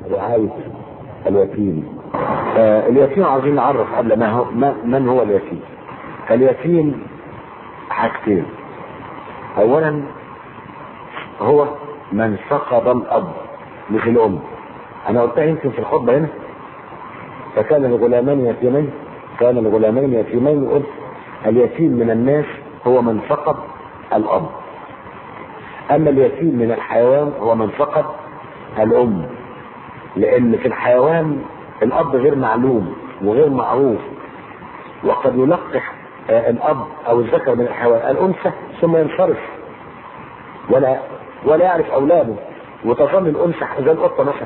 رعاية اليتيم آه اليتيم عايزين نعرف قبل ما هو ما من هو اليتيم اليتيم حاجتين اولا هو من فقد الاب مش الام انا قلتها يمكن في الخطبه هنا فكان الغلامان يتيمين كان الغلامين يتيمين قلت اليتيم من الناس هو من فقد الاب اما اليتيم من الحيوان هو من فقد الام لان في الحيوان الاب غير معلوم وغير معروف وقد يلقح الاب او الذكر من الحيوان الانثى ثم ينصرف ولا ولا يعرف اولاده وتظل الانثى زي القطه مثلا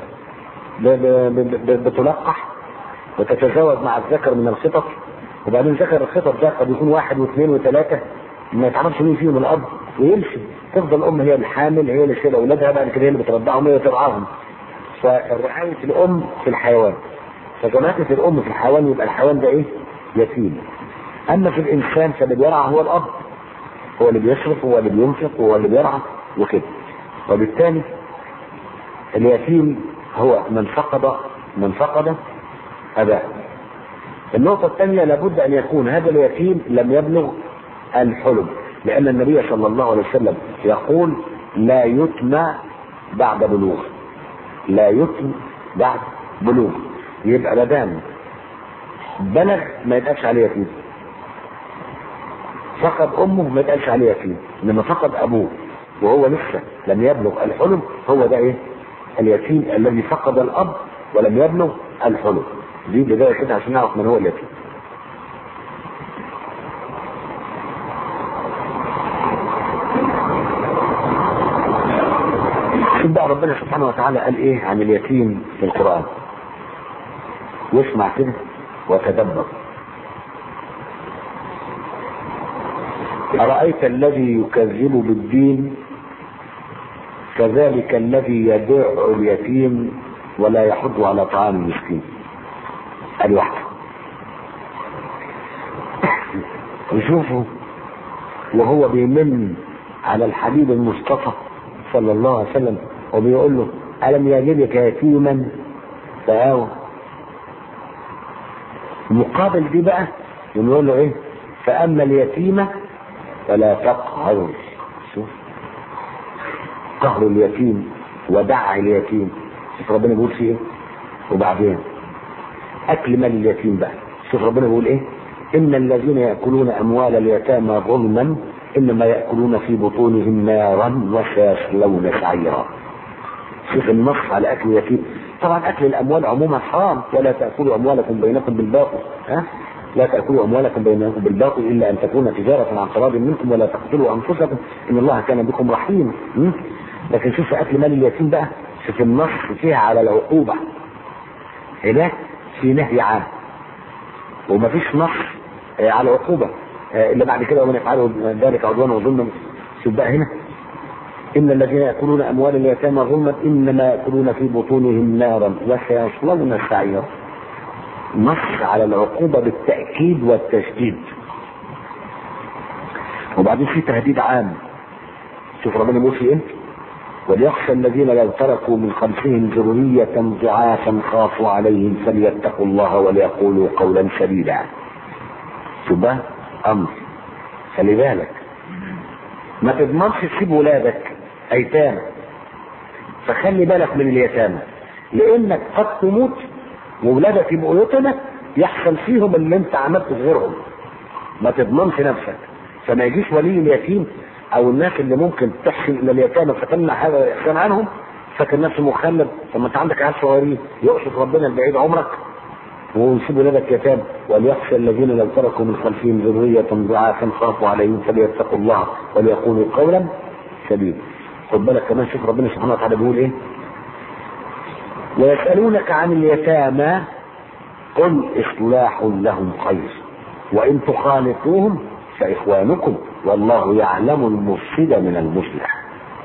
بتلقح وتتزاوج مع الذكر من الخطط وبعدين ذكر الخطط ده قد يكون واحد واثنين وثلاثه ما يتعرفش مين فيهم الاب ويمشي تفضل الام هي الحامل هي اللي شايله اولادها بعد كده هي اللي بترضعهم هي ترعاهم فرعايه الام في الحيوان فجماعه الام في الحيوان يبقى الحيوان ده ايه؟ يتيم اما في الانسان فاللي بيرعى هو الاب هو اللي بيصرف هو اللي بينفق هو اللي بيرعى وكده وبالتالي اليتيم هو من فقد من فقد اباه النقطة الثانية لابد أن يكون هذا اليتيم لم يبلغ الحلم لأن النبي صلى الله عليه وسلم يقول لا يتم بعد بلوغ لا يتم بعد بلوغ يبقى ما دام بلغ ما يتقالش عليه يتيم فقد امه ما يتقالش عليه يتيم انما فقد ابوه وهو لسه لم يبلغ الحلم هو ده ايه اليتيم الذي فقد الاب ولم يبلغ الحلم دي بدايه كده عشان نعرف من هو اليتيم شوف بقى ربنا سبحانه وتعالى قال ايه عن اليتيم في القران واسمع كده وتدبر أرأيت الذي يكذب بالدين كذلك الذي يدع اليتيم ولا يحض على طعام المسكين الواحد وشوفوا وهو بيمن على الحبيب المصطفى صلى الله عليه وسلم وبيقول له ألم يجدك يتيما فآوى مقابل دي بقى يقول له ايه فأما اليتيمة فلا تقهر شوف قهر اليتيم ودع اليتيم شوف ربنا بيقول فيه ايه وبعدين اكل مال اليتيم بقى شوف ربنا بيقول ايه ان الذين ياكلون اموال اليتامى ظلما انما ياكلون في بطونهم نارا وسيصلون سعيرا شوف النص على اكل اليتيم طبعا اكل الاموال عموما حرام ولا تاكلوا اموالكم بينكم بالباطل ها لا تأكلوا أموالكم بينكم بالباطل إلا أن تكون تجارة عن تراض منكم ولا تقتلوا أنفسكم إن الله كان بكم رحيما لكن شوف أكل مال اليتيم بقى شوف النص فيها على العقوبة هنا في نهي عام وما فيش نص على العقوبة إلا بعد كده ومن يفعلوا ذلك عدوانا وظلما شوف بقى هنا إن الذين يأكلون أموال اليتامى ظلما إنما يأكلون في بطونهم نارا وسيصلون سعيرا نص على العقوبة بالتأكيد والتشديد وبعدين في تهديد عام شوف ربنا بيقول في ايه وليخشى الذين لو تركوا من خلفهم ذرية ضعافا خافوا عليهم فليتقوا الله وليقولوا قولا سديدا شوف بقى امر خلي بالك ما تضمنش تسيب ولادك ايتام فخلي بالك من اليتامى لانك قد تموت وولادك يبقوا يتمى يحصل فيهم اللي انت عملته في غيرهم ما تضمنش نفسك فما يجيش ولي اليتيم او الناس اللي ممكن تحسن الى اليتامى فتمنع هذا الاحسان عنهم فاكر نفسه مخلد طب ما انت عندك عيال صغيرين يقصد ربنا البعيد عمرك ويسيب ولادك يتام وليخشى الذين لو تركوا من خلفهم ذرية ضعافا خافوا عليهم فليتقوا الله وليقولوا قولا سديدا خد بالك كمان شوف ربنا سبحانه وتعالى بيقول ايه ويسألونك عن اليتامى قل إصلاح لهم خير وإن تخالطوهم فإخوانكم والله يعلم المفسد من المصلح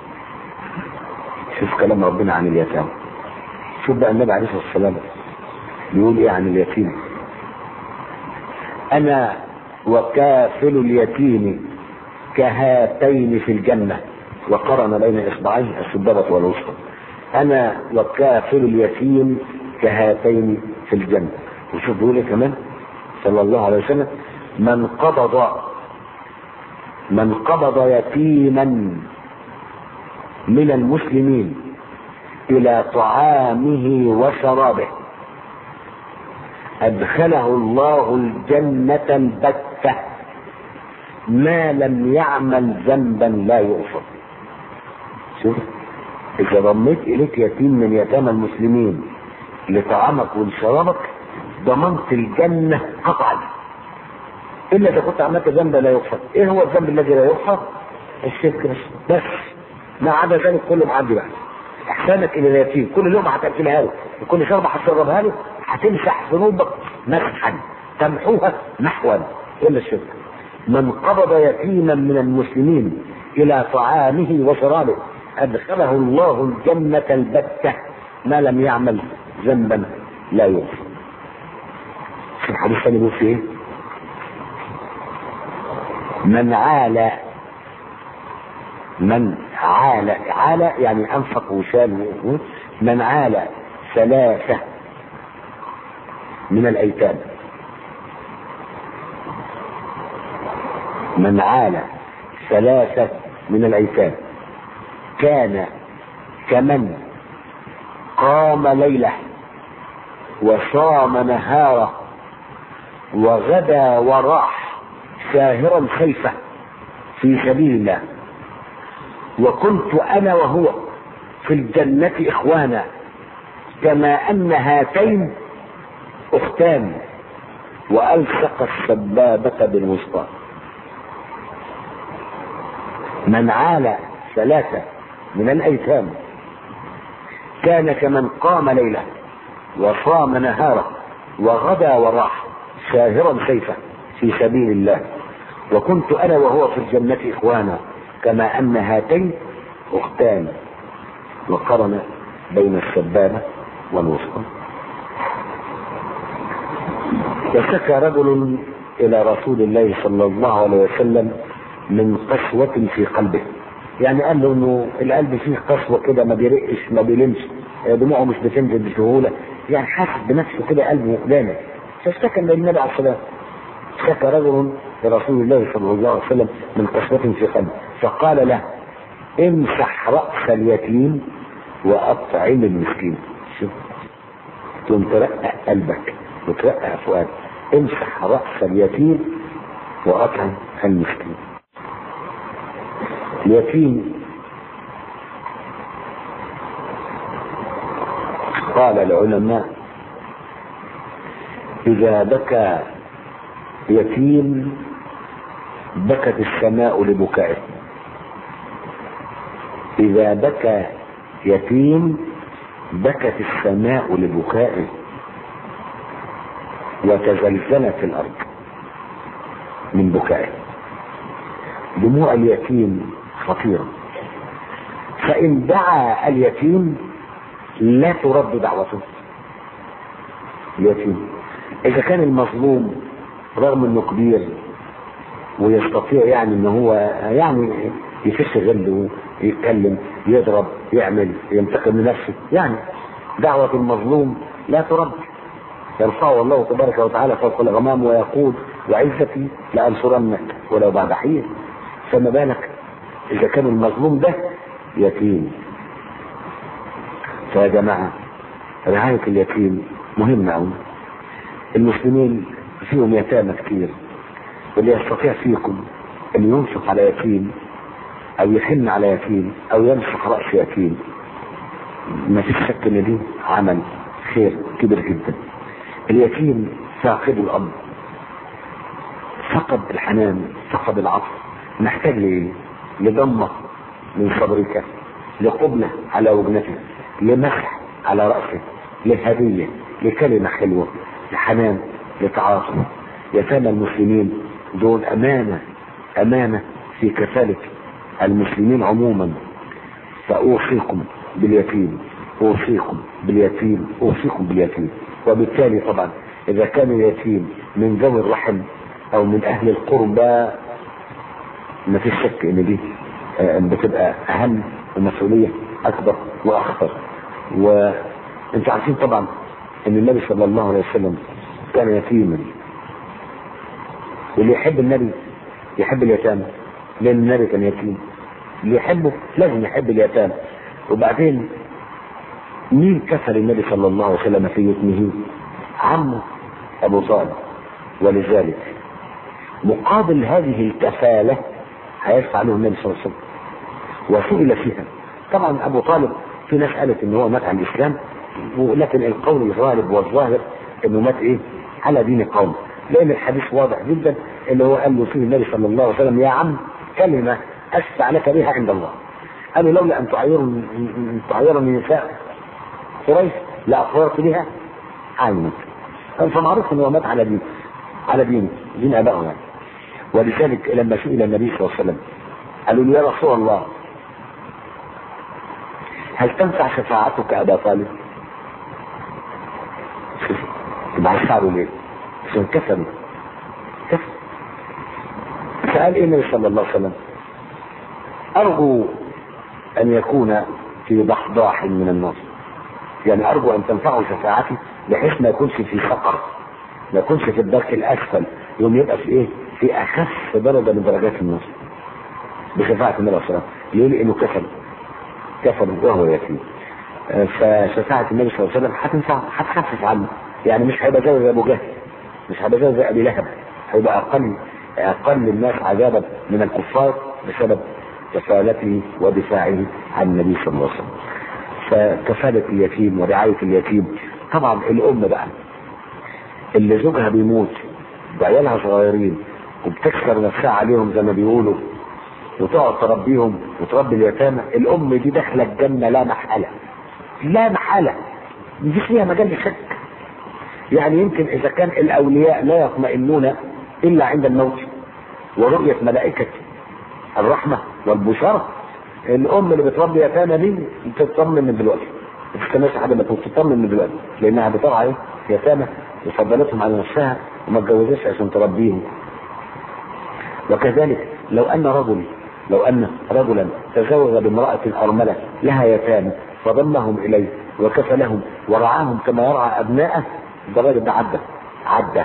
شوف كلام ربنا عن اليتامى شوف بقى النبي عليه الصلاة والسلام بيقول إيه عن اليتيم أنا وكافل اليتيم كهاتين في الجنة وقرن بين إصبعيه السبابة والوسطى انا وكافل اليتيم كهاتين في الجنه وشوف بيقول ايه كمان صلى الله عليه وسلم من قبض من قبض يتيما من المسلمين الى طعامه وشرابه ادخله الله الجنه البته ما لم يعمل ذنبا لا يغفر شوف اذا ضميت اليك يتيم من يتامى المسلمين لطعامك ولشرابك ضمنت الجنه قطعا الا اذا كنت عملت ذنب لا يغفر ايه هو الذنب الذي لا يغفر الشرك بس بس ما عدا ذلك كله معدي بقى احسانك الى اليتيم كل يوم هتاكلها له وكل شربه هتشربها له هتمسح ذنوبك مسحا تمحوها نحوا الا الشرك من قبض يتيما من المسلمين الى طعامه وشرابه ادخله الله الجنه البته ما لم يعمل ذنبا لا يغفر في الحديث الثاني بيقول في ايه؟ من عال من عال عال يعني انفق وشال من عال ثلاثة من الأيتام من عال ثلاثة من الأيتام كان كمن قام ليلة وصام نهاره وغدا وراح ساهرا خيفة في سبيل الله وكنت أنا وهو في الجنة إخوانا كما أن هاتين أختان وألصق السبابة بالوسطى من عال ثلاثة من الأيتام كان كمن قام ليلة وصام نهاره وغدا وراح ساهرا سيفا في سبيل الله وكنت انا وهو في الجنة اخوانا كما ان هاتين اختان وقرن بين السبابة والوسطى وشكى رجل الى رسول الله صلى الله عليه وسلم من قسوة في قلبه يعني قال له انه القلب فيه قسوة كده ما بيرقش ما بيلمش دموعه مش بتنزل بسهولة يعني حاسس بنفسه كده قلبه دامع فاشتكى للنبي عليه الصلاة اشتكى رجل لرسول الله صلى الله عليه وسلم من قسوة في قلبه فقال له امسح رأس اليتيم وأطعم المسكين شوف تقوم ترقق قلبك وترقق فؤادك امسح رأس اليتيم وأطعم المسكين اليتيم قال العلماء إذا بكى يتيم بكت السماء لبكائه إذا بكى يتيم بكت السماء لبكائه وتزلزلت الأرض من بكائه دموع اليتيم خطيرة فإن دعا اليتيم لا ترد دعوته اليتيم إذا كان المظلوم رغم إنه كبير ويستطيع يعني إن هو يعني يفش غله يتكلم يضرب يعمل ينتقم لنفسه يعني دعوة المظلوم لا ترد يرفعه الله تبارك وتعالى فوق الغمام ويقول وعزتي لأنصرنك ولو بعد حين فما بالك إذا كان المظلوم ده يتيم فيا جماعة رعاية اليتيم مهمة أوي المسلمين فيهم يتامى كتير واللي يستطيع فيكم أن ينفق على يتيم أو يحن على يتيم أو يمسح رأس يتيم ما فيش شك إن دي عمل خير كبير جدا اليتيم فاقد الأب فقد الحنان فقد العطف محتاج لإيه؟ لضمة من صبرك لقبلة على وجنته لمسح على رأسه لهدية لكلمة حلوة لحنان لتعاطف يتامى المسلمين دول أمانة أمانة في كفالة المسلمين عموما فأوصيكم باليتيم أوصيكم باليتيم أوصيكم باليتيم وبالتالي طبعا إذا كان اليتيم من ذوي الرحم أو من أهل القربى ما فيش شك إن دي بتبقى أهم ومسؤولية أكبر وأخطر وانتم عارفين طبعا ان النبي صلى الله عليه وسلم كان يتيما واللي يحب النبي يحب اليتامى لان النبي كان يتيم اللي يحبه لازم يحب اليتامى وبعدين مين كفر النبي صلى الله عليه وسلم في يتمه عمه ابو طالب ولذلك مقابل هذه الكفاله هيدفع له النبي صلى الله عليه وسلم وسئل فيها طبعا ابو طالب في ناس قالت ان هو مات على الاسلام ولكن القول الغالب والظاهر انه مات ايه على دين قومه لان الحديث واضح جدا اللي هو قال له فيه النبي صلى الله عليه وسلم يا عم كلمه اشفع لك بها عند الله قال له لولا ان تعيرني ان تعيرني نساء قريش لاقررت بها عنك فمعروف ان هو مات على دين على دين دين ابائه يعني ولذلك لما سئل النبي صلى الله عليه وسلم قالوا له يا رسول الله هل تنفع شفاعتك ابا طالب؟ يبقى هيساعدوا ليه؟ عشان كفروا كفر فقال ايه النبي صلى الله عليه وسلم؟ ارجو ان يكون في ضحضاح من النار يعني ارجو ان تنفعه شفاعتي بحيث ما يكونش في فقر ما يكونش في الدرك الاسفل يوم يبقى في ايه؟ في اخف درجه من درجات النار بشفاعه النبي صلى الله عليه وسلم يقول انه كفر كفر وهو يتيم فشفاعة النبي صلى الله عليه وسلم هتنفع هتخفف عنه يعني مش هيبقى زي ابو جهل مش هيبقى زي ابي لهب هيبقى اقل اقل الناس عذابا من الكفار بسبب كفالته ودفاعه عن النبي صلى الله عليه وسلم فكفالة اليتيم ورعاية اليتيم طبعا الام بقى اللي زوجها بيموت وعيالها صغيرين وبتكسر نفسها عليهم زي ما بيقولوا وتقعد تربيهم وتربي اليتامى الام دي داخله الجنه لا محاله لا محاله مفيش فيها مجال للشك يعني يمكن اذا كان الاولياء لا يطمئنون الا عند الموت ورؤيه ملائكه الرحمه والبشاره الام اللي بتربي يتامى دي بتطمن من دلوقتي ما تستناش حد ما تطمن من دلوقتي لانها بترعى ايه يتامى وفضلتهم على نفسها وما اتجوزتش عشان تربيهم وكذلك لو ان رجل لو ان رجلا تزوج بامراه ارمله لها يتامى فضمهم اليه وكفلهم ورعاهم كما يرعى ابنائه ده الراجل ده عدى عدى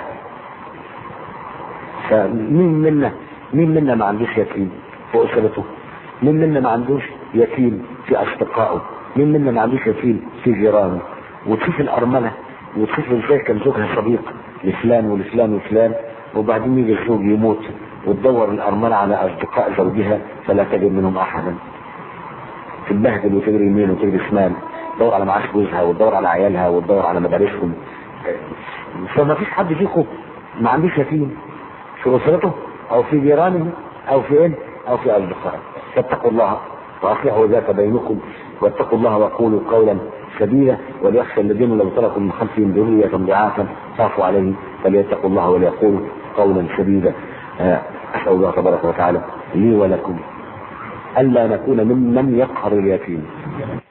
فمين منا مين منا ما عندوش يتيم في اسرته مين منا ما عندوش يتيم في اصدقائه مين منا ما عندوش يتيم في جيرانه وتشوف الارمله وتشوف ازاي كان زوجها صديق لفلان ولفلان وفلان وبعدين يجي الزوج يموت وتدور الارمله على اصدقاء زوجها فلا تجد منهم احدا تتبهدل وتجري يمين وتجري شمال تدور على معاش جوزها وتدور على عيالها وتدور على مدارسهم فما فيش حد فيكم ما عندوش يتيم في اسرته او في جيرانه او في ايه او في اصدقائه فاتقوا الله واصلحوا ذات بينكم واتقوا الله وقولوا قولا سديدا وليخشى الذين لو تركوا من خلفهم ذرية ضعافا خافوا عليه فليتقوا الله وليقولوا قولا سديدا اسال الله تبارك وتعالى لي ولكم الا نكون ممن يقهر اليتيم